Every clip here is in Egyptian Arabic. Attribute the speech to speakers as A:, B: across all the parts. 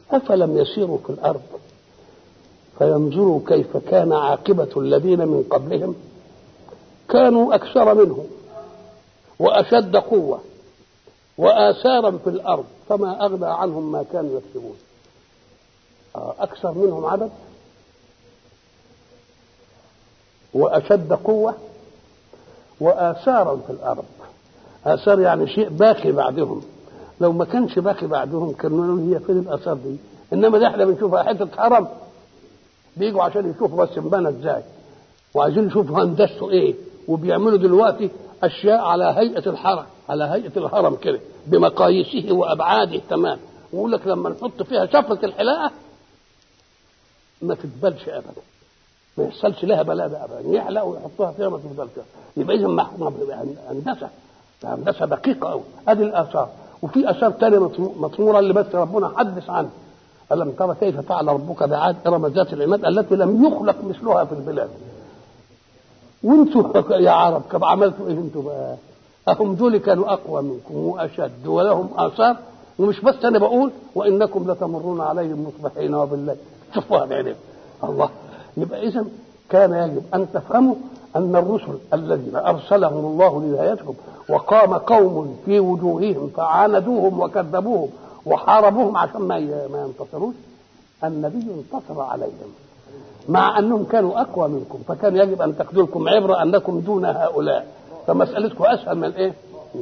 A: أفلم يسيروا في الأرض فينظروا كيف كان عاقبة الذين من قبلهم كانوا أكثر منهم وأشد قوة وآثارا في الأرض فما أغنى عنهم ما كانوا يكسبون أكثر منهم عدد وأشد قوة وآثارا في الأرض آثار يعني شيء باقي بعدهم لو ما كانش باقي بعدهم كانوا يقولوا هي فين الآثار دي إنما ده احنا بنشوفها حتة هرم بيجوا عشان يشوفوا بس انبنى ازاي وعايزين يشوفوا هندسته ايه وبيعملوا دلوقتي اشياء على هيئه الحرم على هيئه الهرم كده بمقاييسه وابعاده تمام ويقول لك لما نحط فيها شفره الحلاقه ما تتبلش ابدا ما يحصلش لها بلاده ابدا يحلقوا ويحطوها فيها ما تفضلش يبقى اذا هندسه هندسه دقيقه قوي ادي الاثار وفي اثار ثانيه مطموره اللي بس ربنا حدث عنها ألم ترى كيف فعل ربك بعاد إرم ذات العماد التي لم يخلق مثلها في البلاد وانتوا يا عرب كم عملتوا ايه انتوا بقى اهم دول كانوا اقوى منكم واشد ولهم اثار ومش بس انا بقول وانكم لتمرون عليهم مصبحين وبالليل شوفوها بعينيكم الله يبقى اذا كان يجب ان تفهموا ان الرسل الذين ارسلهم الله لهدايتهم وقام قوم في وجوههم فعاندوهم وكذبوهم وحاربوهم عشان ما ما ينتصروش النبي انتصر عليهم مع انهم كانوا اقوى منكم فكان يجب ان تاخذوا لكم عبره انكم دون هؤلاء فمسالتكم اسهل من ايه؟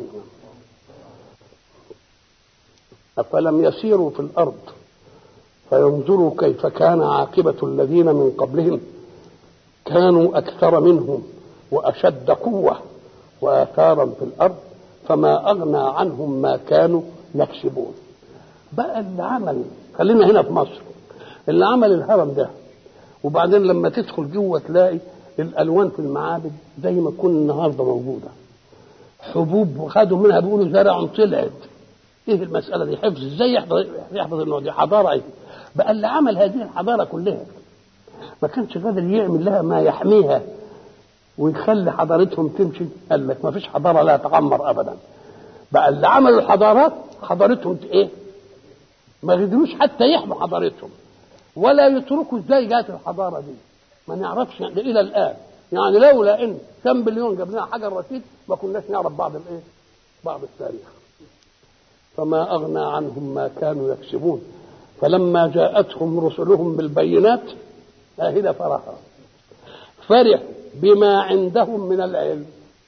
A: افلم يسيروا في الارض فينظروا كيف كان عاقبه الذين من قبلهم كانوا اكثر منهم واشد قوه واثارا في الارض فما اغنى عنهم ما كانوا يكسبون بقى اللي عمل خلينا هنا في مصر اللي عمل الهرم ده وبعدين لما تدخل جوه تلاقي الالوان في المعابد زي ما تكون النهارده موجوده حبوب وخدوا منها بيقولوا زرع طلعت ايه المساله دي حفظ ازاي يحفظ يحفظ النوع دي حضاره ايه بقى اللي عمل هذه الحضاره كلها ما كانش قادر يعمل لها ما يحميها ويخلي حضارتهم تمشي قال لك ما فيش حضاره لا تعمر ابدا بقى اللي عملوا الحضارات حضارتهم ايه ما قدروش حتى يحموا حضارتهم ولا يتركوا ازاي جات الحضاره دي ما نعرفش يعني الى الان يعني لولا ان كم بليون جاب لنا حجر رشيد ما كناش نعرف بعض الايه بعض التاريخ فما اغنى عنهم ما كانوا يكسبون فلما جاءتهم رسلهم بالبينات اهدى فرحا فرحوا بما عندهم من العلم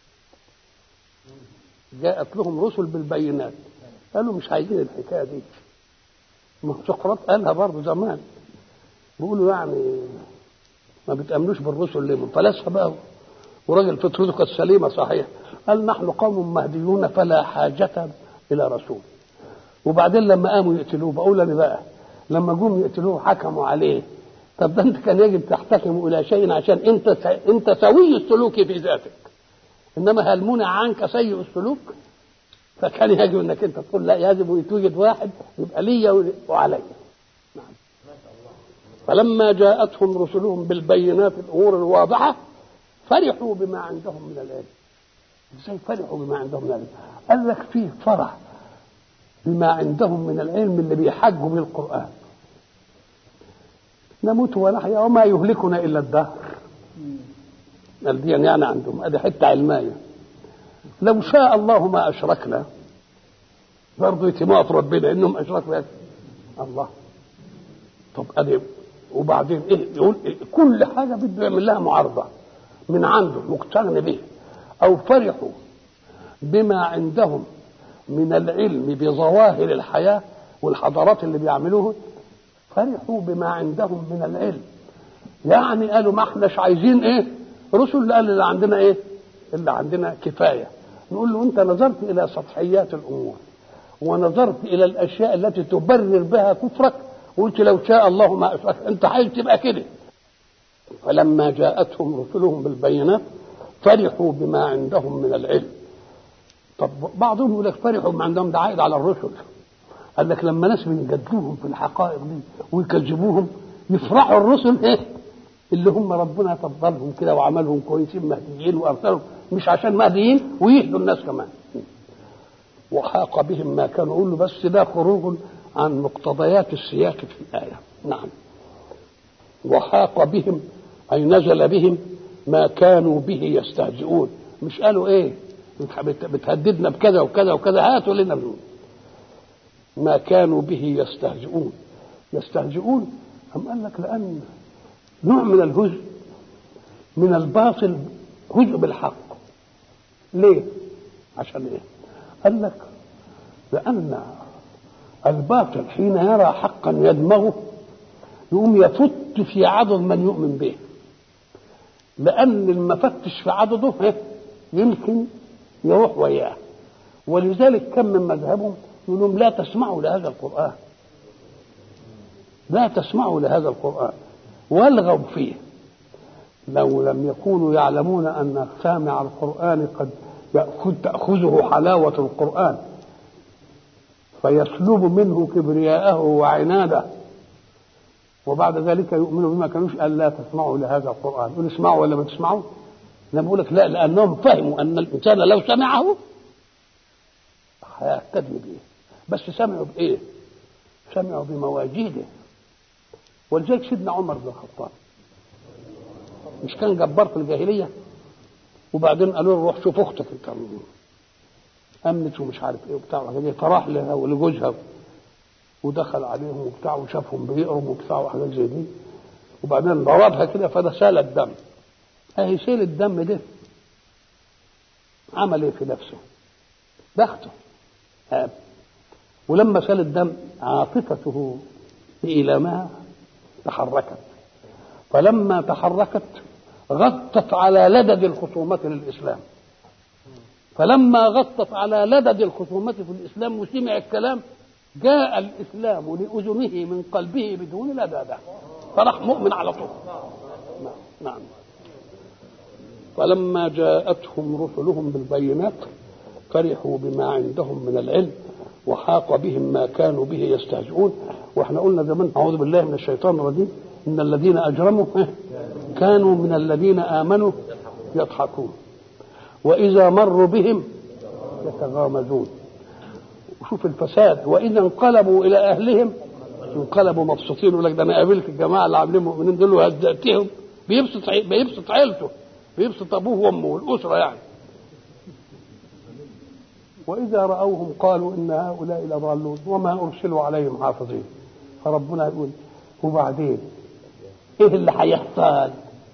A: جاءت لهم رسل بالبينات قالوا مش عايزين الحكايه دي ما سقراط قالها برضه زمان بيقولوا يعني ما بتأمنوش بالرسل ليه فلاسفه بقى وراجل فطرته كانت سليمه صحيح قال نحن قوم مهديون فلا حاجة إلى رسول وبعدين لما قاموا يقتلوه بقول أنا بقى لما جم يقتلوه حكموا عليه طب ده انت كان يجب تحتكم الى شيء عشان انت انت سوي السلوك في ذاتك انما هل منع عنك سيء السلوك فكان يجب انك انت تقول لا يجب يتوجد واحد يبقى لي وعلي نعم فلما جاءتهم رسلهم بالبينات الامور الواضحه فرحوا بما عندهم من العلم ازاي فرحوا بما عندهم من العلم قال لك فيه فرح بما عندهم من العلم اللي بيحجوا به القران نموت ونحيا وما يهلكنا الا الدهر قال دي يعني عندهم ادي حته علمايه لو شاء الله ما اشركنا برضه يتمات ربنا انهم اشركوا الله طب ادي وبعدين ايه يقول إيه كل حاجه بده يعمل لها معارضه من عنده مقتنع به او فرحوا بما عندهم من العلم بظواهر الحياه والحضارات اللي بيعملوها فرحوا بما عندهم من العلم يعني قالوا ما احناش عايزين ايه رسل قال اللي عندنا ايه اللي عندنا كفايه نقول له انت نظرت الى سطحيات الامور ونظرت الى الاشياء التي تبرر بها كفرك وقلت لو شاء الله ما اشرك انت عايز تبقى كده فلما جاءتهم رسلهم بالبينات فرحوا بما عندهم من العلم طب بعضهم يقول لك فرحوا بما عندهم ده عائد على الرسل قال لك لما ناس بيجادلوهم في الحقائق دي ويكذبوهم يفرحوا الرسل ايه اللي هم ربنا فضلهم كده وعملهم كويسين مهديين وارسلهم مش عشان مهديين ويهدوا الناس كمان وحاق بهم ما كانوا يقول له بس ده خروج عن مقتضيات السياق في الآية نعم وحاق بهم أي نزل بهم ما كانوا به يستهزئون مش قالوا ايه بتهددنا بكذا وكذا وكذا هاتوا لنا ما كانوا به يستهزئون يستهزئون أم قال لك لأن نوع من الهزء من الباطل هزء بالحق ليه؟ عشان ايه؟ قال لك لأن الباطل حين يرى حقا يدمغه يقوم يفت في عضد من يؤمن به لأن المفتش في عضده يمكن يروح وياه ولذلك كم من مذهبهم يقول لهم لا تسمعوا لهذا القرآن لا تسمعوا لهذا القرآن والغوا فيه لو لم يكونوا يعلمون أن سامع القرآن قد يأخذ تأخذه حلاوة القرآن فيسلب منه كبرياءه وعناده وبعد ذلك يؤمنوا بما كانوش قال لا تسمعوا لهذا القرآن يقول اسمعوا ولا ما تسمعوا أنا بقول لك لا لأنهم فهموا أن الإنسان لو سمعه هيهتدي به بس سمعوا بإيه؟ سمعوا بمواجيده ولذلك سيدنا عمر بن الخطاب مش كان جبار في الجاهلية وبعدين قالوا له روح شوف أختك أنت أمنت ومش عارف إيه وبتاع فراح لها ولجوزها ودخل عليهم وبتاع وشافهم بيقروا وبتاع وحاجات زي دي وبعدين ضربها كده فده سال الدم اهي سيل الدم ده عمل ايه في نفسه بخته آب. ولما سال الدم عاطفته بإيلامها تحركت فلما تحركت غطت على لدد الخصومة للإسلام فلما غطت على لدد الخصومة في الإسلام وسمع الكلام جاء الإسلام لأذنه من قلبه بدون لدادة فراح مؤمن على طول نعم نعم فلما جاءتهم رسلهم بالبينات فرحوا بما عندهم من العلم وحاق بهم ما كانوا به يستهزئون واحنا قلنا زمان اعوذ بالله من الشيطان الرجيم ان الذين اجرموا كانوا من الذين امنوا يضحكون واذا مروا بهم يتغامزون وشوف الفساد واذا انقلبوا الى اهلهم انقلبوا مبسوطين يقول لك ده انا قابلت الجماعه اللي عاملين مؤمنين دول وهزأتهم بيبسط بيبسط عيلته بيبسط ابوه وامه والاسره يعني واذا راوهم قالوا ان هؤلاء لضالون وما ارسلوا عليهم حافظين فربنا يقول وبعدين ايه اللي هيحصل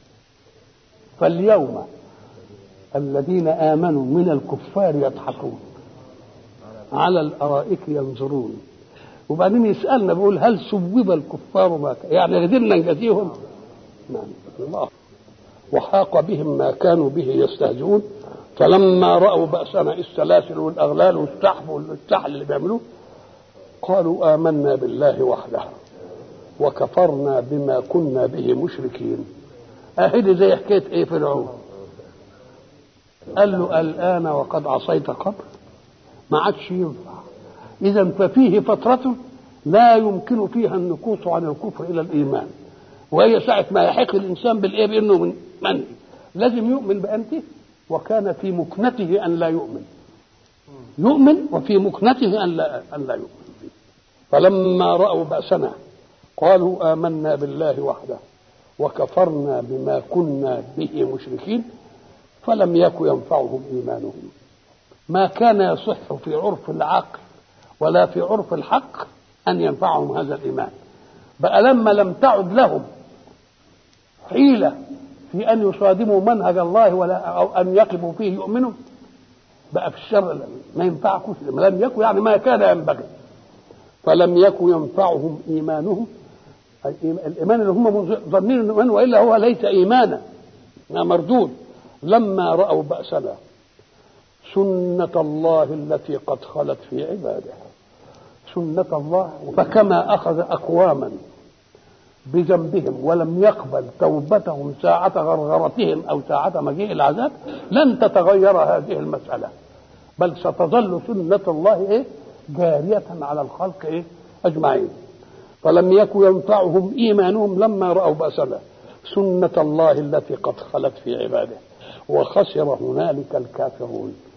A: فاليوم الذين امنوا من الكفار يضحكون على الارائك ينظرون وبعدين يسالنا بيقول هل سوب الكفار ما كان يعني قدرنا نجازيهم نعم الله وحاق بهم ما كانوا به يستهزئون فلما راوا باسنا السلاسل والاغلال والسحب والسحل اللي بيعملوه قالوا امنا بالله وحده وكفرنا بما كنا به مشركين اهدي زي حكايه ايه فرعون قال له الان وقد عصيت قبل ما عادش ينفع اذا ففيه فتره لا يمكن فيها النكوص عن الكفر الى الايمان وهي ساعه ما يحق الانسان بالايه بانه من من لازم يؤمن بانته وكان في مكنته ان لا يؤمن يؤمن وفي مكنته ان لا ان لا يؤمن فلما راوا باسنا قالوا امنا بالله وحده وكفرنا بما كنا به مشركين فلم يك ينفعهم ايمانهم ما كان يصح في عرف العقل ولا في عرف الحق ان ينفعهم هذا الايمان بقى لما لم تعد لهم حيله في ان يصادموا منهج الله ولا او ان يقفوا فيه يؤمنوا بقى في الشر ما ينفعكوش لم يكن يعني ما كان ينبغي فلم يكن ينفعهم ايمانهم الايمان اللي هم ظنين انه ايمان والا هو ليس ايمانا مردود لما راوا باسنا سنه الله التي قد خلت في عباده سنه الله فكما اخذ اقواما بذنبهم ولم يقبل توبتهم ساعة غرغرتهم أو ساعة مجيء العذاب لن تتغير هذه المسألة بل ستظل سنة الله إيه جارية على الخلق إيه أجمعين فلم يكن ينفعهم إيمانهم لما رأوا بأسنا سنة الله التي قد خلت في عباده وخسر هنالك الكافرون